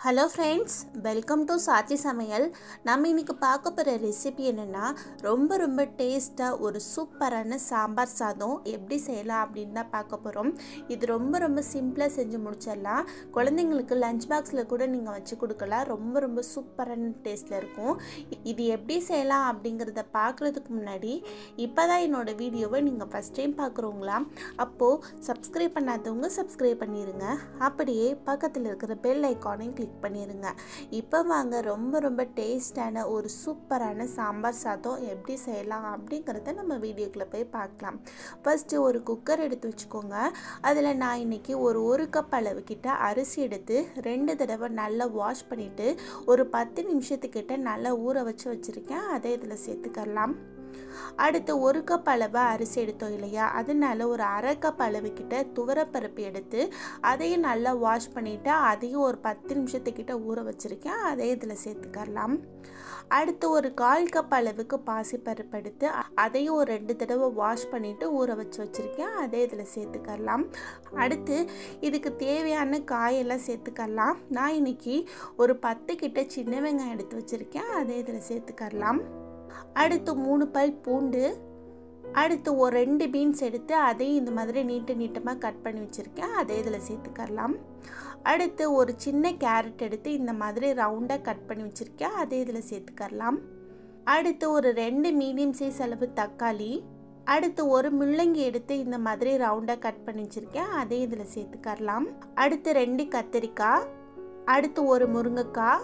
hello friends welcome to Saachi சமையல் நம்ம இன்னைக்கு பார்க்க போகிற ரெசிபி என்னென்னா ரொம்ப ரொம்ப டேஸ்ட்டாக ஒரு சூப்பரான சாம்பார் சாதம் எப்படி செய்யலாம் அப்படின்னு தான் பார்க்க போகிறோம் இது ரொம்ப ரொம்ப சிம்பிளாக செஞ்சு முடிச்சிடலாம் குழந்தைங்களுக்கு லஞ்ச் பாக்ஸில் கூட நீங்கள் வச்சு கொடுக்கலாம் ரொம்ப ரொம்ப சூப்பரான டேஸ்ட்டில் இருக்கும் இது எப்படி செய்யலாம் அப்படிங்கிறத பார்க்குறதுக்கு முன்னாடி இப்போ தான் என்னோடய வீடியோவை நீங்கள் ஃபஸ்ட் டைம் பார்க்குறவங்களா அப்போது சப்ஸ்கிரைப் பண்ணாதவங்க சப்ஸ்கிரைப் பண்ணிடுங்க அப்படியே பக்கத்தில் இருக்கிற பெல் ஐக்கானையும் கிளிக் பண்ணிடுங்க இப்போ வாங்க ரொம்ப ரொம்ப டேஸ்டான ஒரு சூப்பரான சாம்பார் சாதம் எப்படி செய்யலாம் அப்படிங்கிறத நம்ம வீடியோக்குள்ளே போய் பார்க்கலாம் ஃபஸ்ட்டு ஒரு குக்கர் எடுத்து வச்சுக்கோங்க அதில் நான் இன்றைக்கி ஒரு ஒரு கப் அளவு கிட்ட அரிசி எடுத்து ரெண்டு தடவை நல்லா வாஷ் பண்ணிவிட்டு ஒரு பத்து நிமிஷத்துக்கிட்ட நல்லா ஊற வச்சு வச்சுருக்கேன் அதை இதில் சேர்த்துக்கலாம் அடுத்து ஒரு கப் அளவு அரிசி எடுத்தோம் இல்லையா அதனால ஒரு அரை கப் அளவு கிட்ட துவரப்பருப்பு எடுத்து அதையும் நல்லா வாஷ் பண்ணிவிட்டு அதையும் ஒரு பத்து நிமிஷத்துக்கிட்ட ஊற வச்சுருக்கேன் அதை இதில் சேர்த்துக்கலாம் அடுத்து ஒரு கால் கப் அளவுக்கு பாசிப்பருப்பு எடுத்து அதையும் ஒரு ரெண்டு தடவை வாஷ் பண்ணிவிட்டு ஊற வச்சு வச்சுருக்கேன் அதை இதில் சேர்த்துக்கலாம் அடுத்து இதுக்கு தேவையான காயெல்லாம் சேர்த்துக்கலாம் நான் இன்னைக்கு ஒரு பத்து கிட்ட சின்ன வெங்காயம் எடுத்து வச்சுருக்கேன் அதை இதில் சேர்த்துக்கலாம் அடுத்து மூணு பல் பூண்டு அடுத்து ஒரு ரெண்டு பீன்ஸ் எடுத்து அதையும் இந்த மாதிரி நீட்ட நீட்டமாக கட் பண்ணி வச்சுருக்கேன் அதை இதில் சேர்த்துக்கலாம் அடுத்து ஒரு சின்ன கேரட் எடுத்து இந்த மாதிரி ரவுண்டாக கட் பண்ணி வச்சுருக்கேன் அதை இதில் சேர்த்துக்கலாம் அடுத்து ஒரு ரெண்டு மீடியம் சைஸ் அளவு தக்காளி அடுத்து ஒரு முள்ளங்கி எடுத்து இந்த மாதிரி ரவுண்டாக கட் பண்ணி வச்சுருக்கேன் அதை இதில் சேர்த்துக்கலாம் அடுத்து ரெண்டு கத்திரிக்காய் அடுத்து ஒரு முருங்கைக்காய்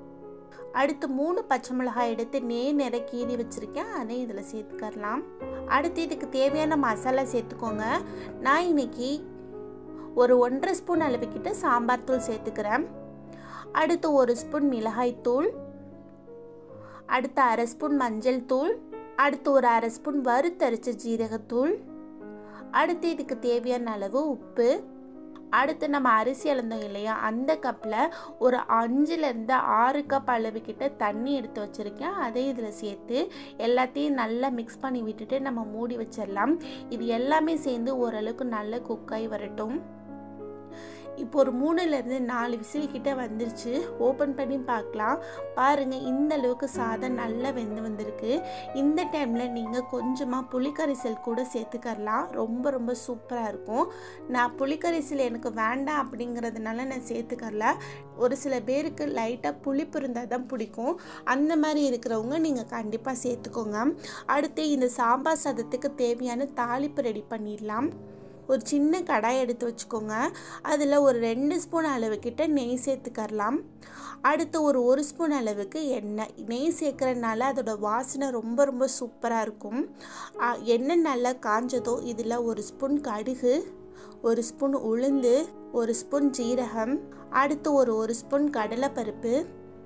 அடுத்து மூணு பச்சை மிளகாய் எடுத்து நேர் நிற கீறி வச்சுருக்கேன் அதை இதில் சேர்த்துக்கலாம் அடுத்து இதுக்கு தேவையான மசாலா சேர்த்துக்கோங்க நான் இன்னைக்கு ஒரு ஒன்றரை ஸ்பூன் அளவுக்கிட்ட சாம்பார் தூள் சேர்த்துக்கிறேன் அடுத்து ஒரு ஸ்பூன் மிளகாய் தூள் அடுத்து அரை ஸ்பூன் மஞ்சள் தூள் அடுத்து ஒரு அரை ஸ்பூன் வறுத்தரிச்ச ஜீரகத்தூள் அடுத்து இதுக்கு தேவையான அளவு உப்பு அடுத்து நம்ம அரிசி அளந்தோம் இல்லையா அந்த கப்பில் ஒரு அஞ்சுலேருந்து ஆறு கப் அளவுக்கிட்ட தண்ணி எடுத்து வச்சுருக்கேன் அதை இதில் சேர்த்து எல்லாத்தையும் நல்லா மிக்ஸ் பண்ணி விட்டுட்டு நம்ம மூடி வச்சிடலாம் இது எல்லாமே சேர்ந்து ஓரளவுக்கு நல்ல குக்காய் வரட்டும் இப்போ ஒரு மூணுலேருந்து நாலு விசில் கிட்ட வந்துருச்சு ஓப்பன் பண்ணி பார்க்கலாம் பாருங்கள் இந்த அளவுக்கு சாதம் நல்லா வெந்து வந்திருக்கு இந்த டைமில் நீங்கள் கொஞ்சமாக புளிக்கரிசல் கூட சேர்த்துக்கரலாம் ரொம்ப ரொம்ப சூப்பராக இருக்கும் நான் புளிக்கரிசல் எனக்கு வேண்டாம் அப்படிங்கிறதுனால நான் சேர்த்துக்கரல ஒரு சில பேருக்கு லைட்டாக புளிப்பு இருந்தால் தான் பிடிக்கும் அந்த மாதிரி இருக்கிறவங்க நீங்கள் கண்டிப்பாக சேர்த்துக்கோங்க அடுத்து இந்த சாம்பார் சாதத்துக்கு தேவையான தாளிப்பு ரெடி பண்ணிடலாம் ஒரு சின்ன கடாய் எடுத்து வச்சுக்கோங்க அதில் ஒரு ரெண்டு ஸ்பூன் அளவுக்கிட்ட நெய் சேர்த்துக்கரலாம் அடுத்து ஒரு ஒரு ஸ்பூன் அளவுக்கு எண்ணெய் நெய் சேர்க்குறதுனால அதோட வாசனை ரொம்ப ரொம்ப சூப்பராக இருக்கும் எண்ணெய் நல்லா காஞ்சதோ இதில் ஒரு ஸ்பூன் கடுகு ஒரு ஸ்பூன் உளுந்து ஒரு ஸ்பூன் ஜீரகம் அடுத்து ஒரு ஒரு ஸ்பூன் கடலைப்பருப்பு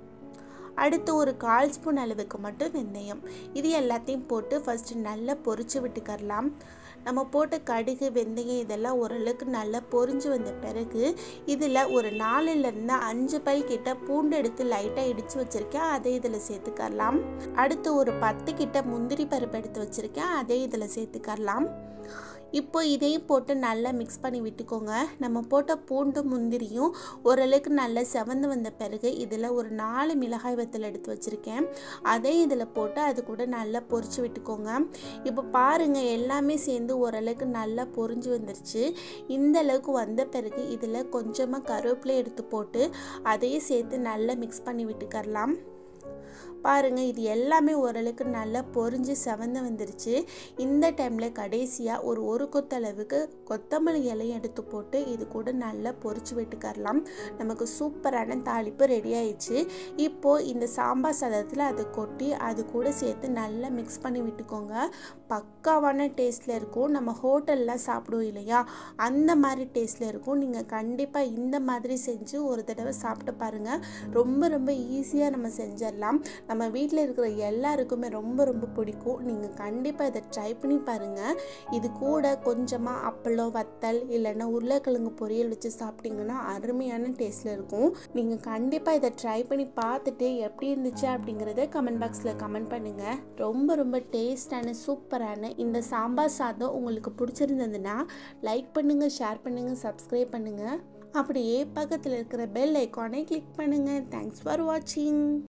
அடுத்து ஒரு கால் ஸ்பூன் அளவுக்கு மட்டும் வெந்தயம் இது எல்லாத்தையும் போட்டு ஃபஸ்ட்டு நல்லா பொரிச்சு விட்டுக்கரலாம் நம்ம போட்ட கடுகு வெந்தயம் இதெல்லாம் ஓரளவுக்கு நல்லா பொரிஞ்சு வந்த பிறகு இதில் ஒரு நாலுலேருந்து அஞ்சு பல் கிட்ட பூண்டு எடுத்து லைட்டாக இடித்து வச்சுருக்கேன் அதை இதில் சேர்த்துக்கரலாம் அடுத்து ஒரு பத்து கிட்ட முந்திரி பருப்பு எடுத்து வச்சுருக்கேன் அதை இதில் சேர்த்துக்கரலாம் இப்போ இதையும் போட்டு நல்லா மிக்ஸ் பண்ணி விட்டுக்கோங்க நம்ம போட்ட பூண்டு முந்திரியும் ஓரளவுக்கு நல்லா செவந்து வந்த பிறகு இதில் ஒரு நாலு மிளகாய் வத்தல் எடுத்து வச்சுருக்கேன் அதை இதில் போட்டு அது கூட நல்லா பொரிச்சு விட்டுக்கோங்க இப்போ பாருங்கள் எல்லாமே சேர்ந்து ஓரளவுக்கு நல்லா பொரிஞ்சு வந்துருச்சு இந்த அளவுக்கு வந்த பிறகு இதில் கொஞ்சமாக கருவேப்பிலை எடுத்து போட்டு அதையும் சேர்த்து நல்லா மிக்ஸ் பண்ணி விட்டுக்கரலாம் பாருங்கள் இது எல்லாமே ஓரளவுக்கு நல்லா பொரிஞ்சு செவந்து வந்துருச்சு இந்த டைமில் கடைசியாக ஒரு ஒரு கொத்தளவுக்கு கொத்தமல்லி இலையும் எடுத்து போட்டு இது கூட நல்லா பொரிச்சு விட்டுக்கரலாம் நமக்கு சூப்பரான தாளிப்பு ரெடி ஆயிடுச்சு இப்போது இந்த சாம்பார் சாதத்தில் அதை கொட்டி அது கூட சேர்த்து நல்லா மிக்ஸ் பண்ணி விட்டுக்கோங்க பக்காவான டேஸ்ட்டில் இருக்கும் நம்ம ஹோட்டலில் சாப்பிடுவோம் இல்லையா அந்த மாதிரி டேஸ்ட்டில் இருக்கும் நீங்கள் கண்டிப்பாக இந்த மாதிரி செஞ்சு ஒரு தடவை சாப்பிட்டு பாருங்கள் ரொம்ப ரொம்ப ஈஸியாக நம்ம செஞ்சிடலாம் நம்ம வீட்டில் இருக்கிற எல்லாருக்குமே ரொம்ப ரொம்ப பிடிக்கும் நீங்கள் கண்டிப்பாக இதை ட்ரை பண்ணி பாருங்கள் இது கூட கொஞ்சமாக அப்பளம் வத்தல் இல்லைன்னா உருளைக்கிழங்கு பொரியல் வச்சு சாப்பிட்டிங்கன்னா அருமையான டேஸ்ட்டில் இருக்கும் நீங்கள் கண்டிப்பாக இதை ட்ரை பண்ணி பார்த்துட்டு எப்படி இருந்துச்சு அப்படிங்கிறத கமெண்ட் பாக்ஸில் கமெண்ட் பண்ணுங்கள் ரொம்ப ரொம்ப டேஸ்டான சூப்பரான இந்த சாம்பார் சாதம் உங்களுக்கு பிடிச்சிருந்ததுன்னா லைக் பண்ணுங்கள் ஷேர் பண்ணுங்கள் சப்ஸ்கிரைப் பண்ணுங்கள் அப்படியே பக்கத்தில் இருக்கிற பெல் ஐக்கானை கிளிக் பண்ணுங்கள் தேங்க்ஸ் ஃபார் வாட்சிங்